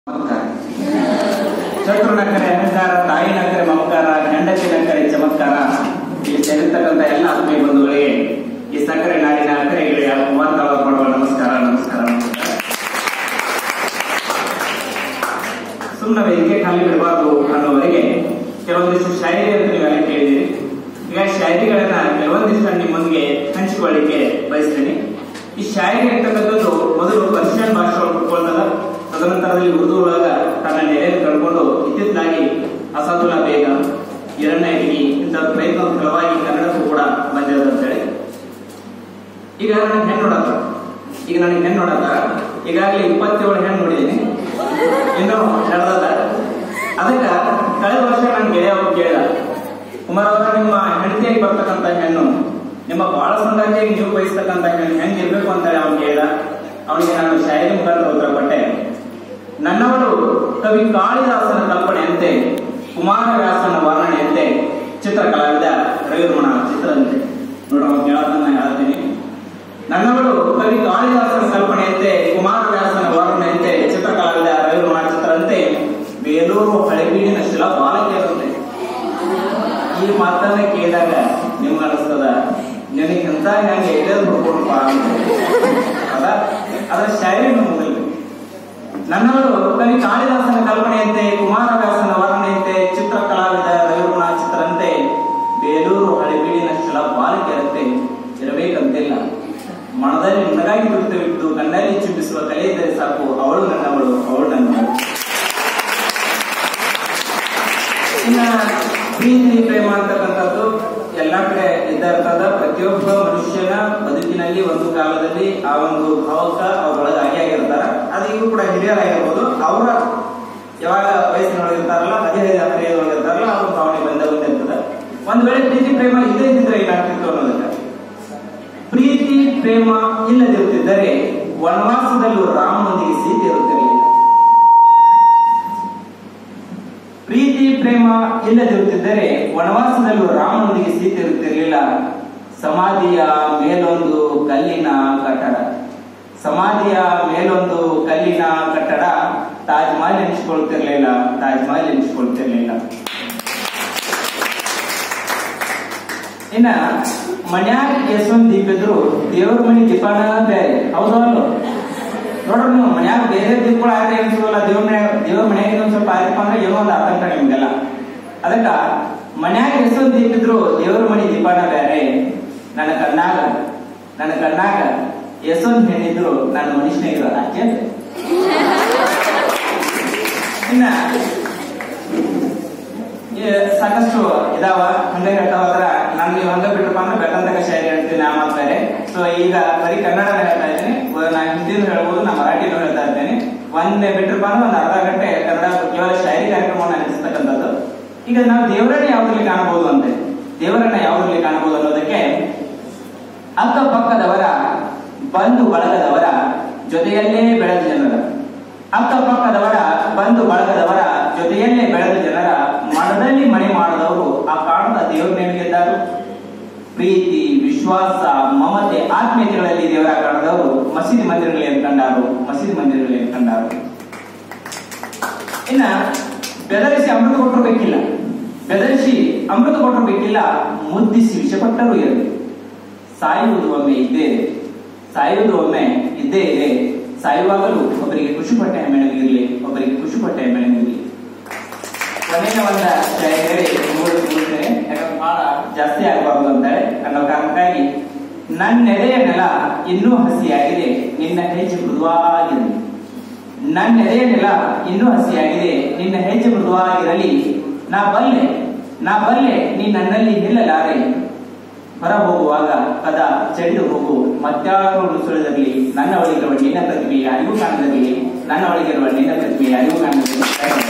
ಶತ್ರು ನಕ್ಕರೆ ಅಹಂಕಾರ ತಾಯಿ ನಕ್ಕರೆ ಮಮಕಾರ ಹೆಂಡತಿ ನಕ್ಕರೆ ಚಮತ್ಕಾರ ಇಲ್ಲಿ ಸೇರಿರ್ತಕ್ಕಂಥ ಎಲ್ಲ ಆತ್ಮೀಯ ಬಂಧುಗಳಿಗೆ ಈ ಸಕ್ಕರೆ ನಾಡಿನ ಅಕ್ಕರೆಗಳಿಗೆ ವಾರ್ತಾಳ ಮಾಡುವ ನಮಸ್ಕಾರ ನಮಸ್ಕಾರ ನಮಸ್ಕಾರ ಸುಮ್ಮನೆ ವೇದಿಕೆ ಖಾಲಿ ಬಿಡಬಾರ್ದು ಅನ್ನೋವರೆಗೆ ಕೆಲವೊಂದಿಷ್ಟು ಶಾಯರಿ ಅಂತ ನೀವೆಲ್ಲ ಕೇಳಿದಿರಿ ಈಗ ಶಾಯರಿಗಳನ್ನ ಕೆಲವೊಂದಿಷ್ಟು ನಿಮ್ಮೊಂದಿಗೆ ಹಂಚಿಕೊಳ್ಳಿಕ್ಕೆ ಬಯಸ್ತೇನೆ ಈ ಶಾಯರಿ ಅಂತಕ್ಕಂಥದ್ದು ಮೊದಲು ಪರ್ಷಿಯನ್ ಭಾಷೆ ಒಳಗೆ ಹುಟ್ಕೊಳ್ತದ ತದನಂತರದಲ್ಲಿ ಉರ್ದು ಒಳಗ ತನ್ನ ನೆಲೆಯನ್ನು ಕಳ್ಕೊಂಡು ಇತ್ತಿತ್ತಲಾಗಿ ಅಸಾದುಲ್ಲಾ ಬೇಗ ಎರಡನೇಗಿ ಇಂಥ ಪ್ರಯತ್ನದ ಫಲವಾಗಿ ಕನ್ನಡಕ್ಕೂ ಕೂಡ ಬಂದಿರೋದು ಅಂತೇಳಿ ಈಗ ನನಗೆ ಹೆಣ್ಣು ನೋಡತ್ತ ಈಗ ನನಗೆ ಹೆಣ್ಣು ನೋಡತ್ತ ಈಗಾಗಲೇ ಇಪ್ಪತ್ತೇಳು ಹೆಣ್ಣು ನೋಡಿದ್ದೀನಿ ಇನ್ನು ನಡೆದದ ಅದಕ್ಕ ಕಳೆದ ವರ್ಷ ನನ್ನ ಗೆಳೆಯ ಒಬ್ಬ ಕೇಳಿದ ಕುಮಾರ್ ಅವರ ನಿಮ್ಮ ಹೆಂಡತಿಯಾಗಿ ಬರ್ತಕ್ಕಂಥ ಹೆಣ್ಣು ನಿಮ್ಮ ಬಾಳ ಸಂಗಾತಿಯಾಗಿ ನೀವು ಬಯಸ್ತಕ್ಕಂಥ ಹೆಣ್ಣು ಹೆಂಗಿರ್ಬೇಕು ಅಂತ ಹೇಳಿ ಅವನು ಕೇಳಿದ ಅವನಿಗೆ ನಾನು ಶಾಯರಿ ಮುಖಾಂತರ ಉತ್ತರ ಕೊಟ್ಟೆ ನನ್ನವಳು ಕವಿ ಕಾಳಿದಾಸನ ಕಲ್ಪನೆಯಂತೆ ಕುಮಾರವ್ಯಾಸನ ವರ್ಣನೆಯಂತೆ ಚಿತ್ರಕಲಾವಿದ ರವಿರಮಣ ಚಿತ್ರದಂತೆ ನೋಡ ಅವ್ನು ಕೇಳೋದನ್ನ ಹೇಳ್ತೀನಿ ನನ್ನವಳು ಕವಿ ಕಾಳಿದಾಸನ ಕಲ್ಪನೆಯಂತೆ ಕುಮಾರವ್ಯಾಸನ ವರ್ಣನೆಯಂತೆ ಚಿತ್ರಕಲಾವಿದ ರವಿರಮಣ ಚಿತ್ರದಂತೆ ಬೇಲೂರು ಹಳೆಬೀಡಿನ ಶಿಲಾ ಬಾಲಕಿಯರಂತೆ ಈ ಮಾತನ್ನ ಕೇಳಿದಾಗ ನಿಮ್ಗೆ ಅನಿಸ್ತದ ನನಗಿಂತ ಹೆಂಗೆ ಎಳೆದು ಹುಡ್ಕೊಡಪ್ಪ ಅದ ಅದರ ಶಾಯರಿ ಮೊದಲು ನನ್ನವರು ಕವಿ ಕಾಳಿದಾಸನ ಕಲ್ಪನೆಯಂತೆ ಕುಮಾರವ್ಯಾಸನ ವರ್ಣನೆಯಂತೆ ಚಿತ್ರ ಕಲಾವಿದ ರವಿಗುಣ ಚಿತ್ರಂತೆ ಬೇಲೂರು ಹಳೆಬೀಡಿನ ಶಿಲ ಬಾಲಕಿಯರಂತೆ ಇರಬೇಕಂತಿಲ್ಲ ಮನದಲ್ಲಿ ನನಗಾಗಿ ಬಿಟ್ಟು ಕಣ್ಣಲ್ಲಿ ಚುಂಬಿಸುವ ಕಲೆ ಇದ್ದರೆ ಸಾಕು ಅವಳು ನನ್ನವಳು ಅವಳು ನನ್ನವಳು ಇನ್ನ ಪ್ರೀತಿ ಪ್ರೇಮ ಅಂತಕ್ಕಂಥದ್ದು ಎಲ್ಲಾ ಕಡೆ ಇದ್ದ ಇರ್ತದ ಪ್ರತಿಯೊಬ್ಬ ಮನುಷ್ಯನ ಬದುಕಿನಲ್ಲಿ ಒಂದು ಕಾಲದಲ್ಲಿ ಆ ಒಂದು ಭಾವಕ ಅವ್ರೊಳಗೆ ಆಗಿ ಆಗಿರ್ತಾರ ಅದು ಇವು ಕೂಡ ಹಿರಿಯರಾಗಿರ್ಬೋದು ಅವರ ಯಾವಾಗ ವಯಸ್ಸಿನೊಳಗಿರ್ತಾರಲ್ಲ ಹದಿಹೈದು ಹದಿನೈದೊಳಗಿರ್ತಾರಲ್ಲ ಅವ್ರ ಭಾವನೆ ಬಂದ ಬಂದಿರ್ತದ ಒಂದ್ ವೇಳೆ ಪ್ರೀತಿ ಪ್ರೇಮ ಇಲ್ಲದೇ ಇದ್ದಿದ್ರೆ ಏನಾಗ್ತಿತ್ತು ಅನ್ನೋದಕ್ಕೆ ಪ್ರೀತಿ ಪ್ರೇಮ ಇಲ್ಲದಿರುತ್ತಿದ್ದರೆ ವನವಾಸದಲ್ಲೂ ರಾಮನೊಂದಿಗೆ ಸೀತೆ ಇರುತ್ತಿರಲಿಲ್ಲ ಪ್ರೀತಿ ಪ್ರೇಮ ಇಲ್ಲದಿರುತ್ತಿದ್ದರೆ ವನವಾಸದಲ್ಲೂ ರಾಮನೊಂದಿಗೆ ಸೀತೆ ಇರುತ್ತಿರಲಿಲ್ಲ ಸಮಾಧಿಯ ಮೇಲೊಂದು ಕಲ್ಲಿನ ಕಟ್ಟಡ ಸಮಾಧಿಯ ಮೇಲೊಂದು ಕಲ್ಲಿನ ಕಟ್ಟಡ ತಾಜ್ ಮಹಲ್ ಎನಿಸ್ಕೊಳ್ತಿರ್ಲಿಲ್ಲ ತಾಜ್ ಮಹಲ್ ಎನಿಸ್ಕೊಳ್ತಿರ್ಲಿಲ್ಲ ಇನ್ನ ಮನ್ಯಾಗ ಎಷ್ಟೊಂದು ದೀಪ ಇದ್ರು ದೇವ್ರ ಮನಿ ದೀಪಾನ ಬೇರೆ ಹೌದು ಅಲ್ಲೋ ನೋಡ್ರಿ ನೀವು ಮನ್ಯಾಗ ಬೇರೆ ದೀಪಗಳು ಆದ್ರೆ ಅನ್ಸೋಲ್ಲ ದೇವ್ರ ಮನೆ ದೇವ್ರ ಮನ್ಯಾಗ ಒಂದ್ ಸ್ವಲ್ಪ ಆಯ್ತಪ್ಪ ಅಂದ್ರೆ ಏನೋ ಒಂದು ಆತಂಕ ನಿಮ್ಗೆಲ್ಲ ಅದಕ್ಕ ಮನ್ಯಾಗ ಎಷ್ಟೊಂದು ದೀಪ ಇದ್ರು ದೇವ್ರ ಮನಿ ದೀಪಾನ ಬೇರೆ ನನ್ನ ಕಣ್ಣಾಗ ನನ್ನ ಕಣ್ಣಾಗ ಎಷ್ಟೊಂದು ಹೆಣ್ಣಿದ್ರು ನನ್ನ ಮನುಷ್ಯನಾಗ ಇರೋ ಅಜ್ಜೆ ಇನ್ನ ಈ ಸಾಕಷ್ಟು ಇದಾವ ಹಂಗ ಹೇಳ್ತಾವದ್ರ ನಾನು ನೀವು ಹಂಗ ಬಿಟ್ರಪ್ಪ ಅಂದ್ರೆ ಬೆಟ್ಟಂತಕ ಶಾಯರಿ ಹೇಳ್ತೀನಿ ನಾ ಮಾಡ್ತಾರೆ ಸೊ ಈಗ ಬರೀ ಕನ್ನಡ ಹೇಳ್ತಾ ಇದ್ದೀನಿ ನಾ ಹಿಂದಿನೂ ಹೇಳ್ಬೋದು ನಾ ಮರಾಠಿನೂ ಹೇಳ್ತಾ ಇದ್ದೇನೆ ಒಂದೇ ಬಿಟ್ರಪ್ಪ ಅಂದ್ರೆ ಒಂದು ಅರ್ಧ ಗಂಟೆ ಕನ್ನಡ ಕೇವಲ ಶಾಯರಿ ಕಾರ್ಯಕ್ರಮವನ್ನು ನಡೆಸ್ತಕ್ಕಂಥದ್ದು ಈಗ ನಾವು ದೇವರನ್ನ ಯಾವ್ದ್ರಲ್ಲಿ ಕಾಣಬಹುದು ಅಂತೆ ದೇವರನ್ನ ಯಾವ್ದ್ರಲ್ಲಿ ಕಾಣಬಹುದು ಅನ್ನೋದಕ್ಕೆ ಅಕ್ಕಪಕ್ಕದವರ ಬಂಧು ಬಳಗದವರ ಜೊತೆಯಲ್ಲೇ ಬೆಳೆದ ಜನರ ಅಕ್ಕಪಕ್ಕದವರ ಬಂಧು ಬಳಗದವರ ಜೊತೆಯಲ್ಲೇ ಬೆಳೆದ ಜನರ ಮನದಲ್ಲಿ ಮನೆ ಮಾಡದವರು ಆ ಕಾಣದ ದೇವರ ನೇಮಿಗೆದ್ದಾರೆ ಪ್ರೀತಿ ವಿಶ್ವಾಸ ಮಮತೆ ಆತ್ಮೀಯತೆಗಳಲ್ಲಿ ದೇವರ ಕಾಣದವರು ಮಸೀದಿ ಮಂದಿರಗಳಲ್ಲಿ ಕಂಡಾರು ಮಸೀದಿ ಮಂದಿರಗಳಲ್ಲಿ ಕಂಡಾರು ಇನ್ನ ಬೆದರಿಸಿ ಅಮೃತ ಕೊಟ್ಟರು ಬೇಕಿಲ್ಲ ಬೆದರಿಸಿ ಅಮೃತ ಕೊಟ್ಟರು ಬೇಕಿಲ್ಲ ಮುದ್ದಿಸಿ ವಿಷಪಟ್ಟರು ಇರಬೇಕು ಸಾಯುವುದು ಒಮ್ಮೆ ಇದ್ದೇ ಇದೆ ಸಾಯುವುದು ಒಮ್ಮೆ ಇದ್ದೇ ಇದೆ ಸಾಯುವಾಗಲೂ ಒಬ್ಬರಿಗೆ ಖುಷಿ ಪಟ್ಟ ಹೆಮ್ಮೆಣಗಿರ್ಲಿ ಒಬ್ಬರಿಗೆ ಖುಷಿ ಪಟ್ಟ ಹೆಮ್ಮೆಣಗಿರ್ಲಿ ಕೊನೆಯ ಒಂದ ಹೇಳಿ ಮುಗಿಸ್ತೇನೆ ಯಾಕಂದ್ರೆ ಬಹಳ ಜಾಸ್ತಿ ಆಗಬಾರ್ದು ಅಂತೇಳಿ ಅನ್ನೋ ಕಾರಣಕ್ಕಾಗಿ ನನ್ನೆಡೆಯ ನೆಲ ಇನ್ನೂ ಹಸಿಯಾಗಿದೆ ನಿನ್ನ ಹೆಜ್ಜೆ ಮೃದುವಾಗಿರಲಿ ನನ್ನೆಡೆಯ ನೆಲ ಇನ್ನೂ ಹಸಿಯಾಗಿದೆ ನಿನ್ನ ಹೆಜ್ಜೆ ಮೃದುವಾಗಿರಲಿ ನಾ ಬಲ್ಲೆ ನಾ ಬಲ್ಲೆ ನೀ ನನ್ನಲ್ಲಿ ನಿಲ್ಲಲಾರೆ ಹೊರ ಹೋಗುವಾಗ ಕದ ಚೆಂಡು ಹೋಗು ಮತ್ತಾರು ಸುಳಿದಿರಲಿ ನನ್ನ ಒಳಗಿರುವ ನಿನ್ನ ಪ್ರತಿಭೆ ಯಾರಿಗೂ ಕಾಣದಿರಲಿ ನನ್ನ ಒಳಗಿರುವ ನಿನ್ನ ಪ್ರತಿಭೆ ಯಾರಿಗೂ ಕಾಣದಿರಲಿ